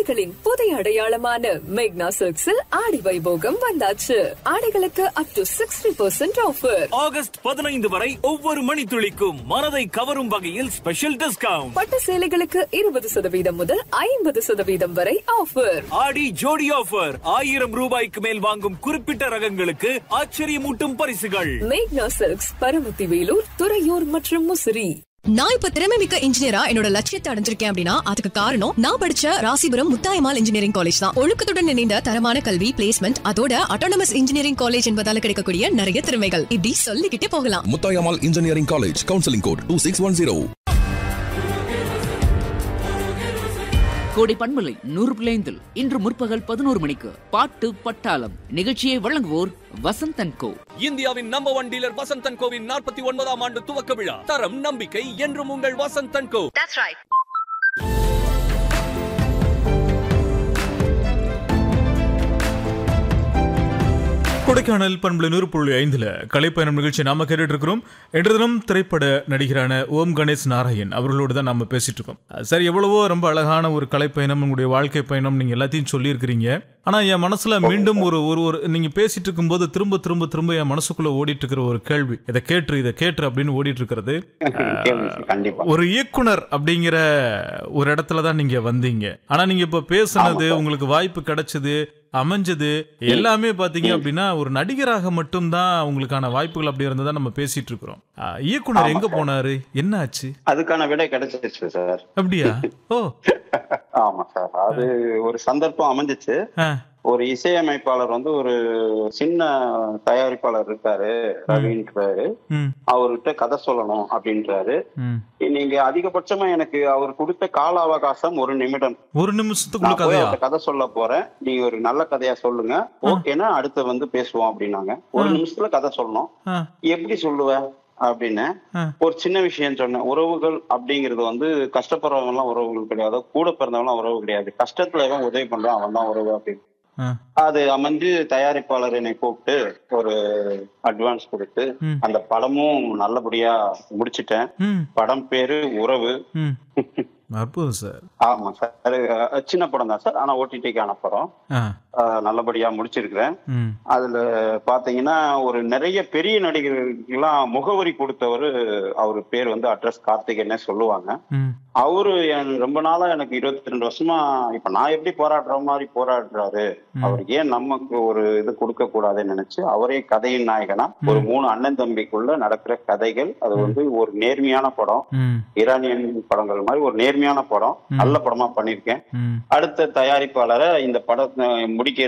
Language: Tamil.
ஆடைகளின் புதிய அடையாளமான மேக்னா சில்க்ஸில் ஆடி வைபோகம் வந்தாச்சு ஆடைகளுக்கு up to sixty percent offer August பதினைந்து வரை ஒவ்வொரு மணித்துளிக்கும் மனதை கவரும் வகையில் ஸ்பெஷல் டிஸ்கவுண்ட் பட்டு சேலைகளுக்கு இருபது சதவீதம் முதல் ஐம்பது சதவீதம் வரை ஆஃபர் ஆடி ஜோடி ஆஃபர் ஆயிரம் ரூபாய்க்கு மேல் வாங்கும் குறிப்பிட்ட ரகங்களுக்கு ஆச்சரியமூட்டும் பரிசுகள் மேக்னா சில்க்ஸ் பரமத்தி வேலூர் துறையூர் மற்றும் முசிறி நான் இப்ப திறமை மிக்க இன்ஜினியரா என்னோட லட்சியத்தை அடைஞ்சிருக்கேன் அப்படின்னா அதுக்கு காரணம் நான் படிச்ச ராசிபுரம் முத்தாயமால் இன்ஜினியரிங் காலேஜ் தான் ஒழுக்கத்துடன் இணைந்த தரமான கல்வி பிளேஸ்மெண்ட் அதோட அட்டானமஸ் இன்ஜினியரிங் காலேஜ் என்பதால கிடைக்கக்கூடிய நிறைய திறமைகள் இப்படி சொல்லிக்கிட்டே போகலாம் Muthayammal engineering college counselling code two six one zero Kodai பண்பலை நூறு பிள்ளைந்தில் இன்று முற்பகல் பதினோரு மணிக்கு பாட்டு பட்டாளம் நிகழ்ச்சியை வழங்குவோர் வசந்தன் கோ இந்தியாவின் நம்பர் ஒன் டீலர் வசந்தன் கோவின் நாற்பத்தி ஒன்பதாம் ஆண்டு துவக்க விழா தரம் நம்பிக்கை என்றும் உங்கள் வசந்தன் கோ கொடைக்கானல் பண்புல நூறு புள்ளி ஐந்துல கலைப்பயணம் நிகழ்ச்சி நாம கேட்டுட்டு இருக்கிறோம் இன்று தினம் திரைப்பட நடிகரான ஓம் கணேஷ் நாராயண் அவர்களோடு தான் நாம பேசிட்டு இருக்கோம் சரி எவ்வளவோ ரொம்ப அழகான ஒரு கலைப்பயணம் உங்களுடைய வாழ்க்கை பயணம் நீங்க எல்லாத்தையும் சொல்லியிருக்கிறீங்க ஆனா என் மனசுல மீண்டும் ஒரு ஒரு ஒரு நீங்க பேசிட்டு இருக்கும்போது திரும்ப திரும்ப திரும்ப என் மனசுக்குள்ள ஓடிட்டு இருக்கிற ஒரு கேள்வி இதை கேட்டு இதை கேட்டு அப்படின்னு ஓடிட்டு இருக்கிறது கேளுங்க சார், கண்டிப்பா ஒரு இயக்குனர் அப்படிங்கிற ஒரு இடத்துல தான் நீங்க வந்தீங்க ஆனா நீங்க இப்ப பேசுனது உங்களுக்கு வாய்ப்பு கிடைச்சது அமைஞ்சது எல்லாமே பாத்தீங்க அப்படின்னா ஒரு நடிகராக மட்டும்தான் உங்களுக்கான வாய்ப்புகள் அப்படி இருந்ததா நம்ம பேசிட்டு இருக்கிறோம் ஆ, இயக்குனர் எங்க போனாரு என்ன ஆச்சு அதுக்கான விடை கிடைச்சிருச்சு சார் அப்படியா ஓ ஆமா சார் அது ஒரு சந்தர்ப்பம் அமைஞ்சிச்சு ஆ, ஒரு இசையமைப்பாளர் வந்து ஒரு சின்ன தயாரிப்பாளர் இருக்காரு ரவின்றாரு ம், அவர்கிட்ட கதை சொல்லணும் அப்படின்றாரு ம். நீங்க அதிகபட்சமா எனக்கு அவர் கொடுத்த கால அவகாசம் ஒரு நிமிடம் ஒரு நிமிஷத்துக்குள்ள நான் போய் கதையா அவர்கிட்ட கதை சொல்ல போறேன் நீங்க ஒரு நல்ல கதையா சொல்லுங்க ஓகேனா அடுத்து வந்து பேசுவோம் அப்படின்னாங்க ஒரு நிமிஷத்துல கதை சொல்லணும் ஆ, எப்படி சொல்லுவ அப்படின்னு ஆ. ஒரு சின்ன விஷயம் சொன்னேன் உறவுகள் அப்படிங்கிறது வந்து கஷ்டப்படுறவங்க எல்லாம் உறவுகள் கிடையாது கூட பிறந்தவங்க எல்லாம் உறவு கிடையாது கஷ்டத்துல எவன் உதவி பண்றான் அவன் தான் உறவு அப்படின்னு ஆ, அது அமைஞ்சு தயாரிப்பாளர் என்னை கூப்பிட்டு ஒரு அட்வான்ஸ் கொடுத்து ம். அந்த படமும் நல்லபடியா முடிச்சிட்டேன் ம், படம் பேரு உறவு ம். அற்புதம் சார் ஆமா சார் அது அஹ், சின்ன படம் தான் சார் ஆனா ஓடிடிக்கான படம் ஆ, அஹ், நல்லபடியா முடிச்சிருக்கிறேன் ம், அதுல பாத்தீங்கன்னா ஒரு நிறைய பெரிய நடிகர்களுக்கெல்லாம் முகவரி கொடுத்தவர் அவர் பேர் வந்து அட்ரஸ் கார்த்திகேயனே சொல்லுவாங்க ம், அவரு என் ரொம்ப நாளா எனக்கு இருபத்தி ரெண்டு வருஷமா இப்ப நான் எப்படி போராடுற மாதிரி போராடுறாரு அவர் ஏன் நமக்கு ஒரு இது கொடுக்க கூடாதுன்னு நினைச்சு அவரே கதையின் நாயகனா ஒரு மூணு அண்ணன் தம்பிக்குள்ள நடக்கிற கதைகள் அது வந்து ஒரு நேர்மையான படம் ம், ஈரானியன் படங்கள் மாதிரி ஒரு நேர்மையான படம் நல்ல படமா பண்ணிருக்கேன் ம். அடுத்த தயாரிப்பாளரை இந்த படத்தை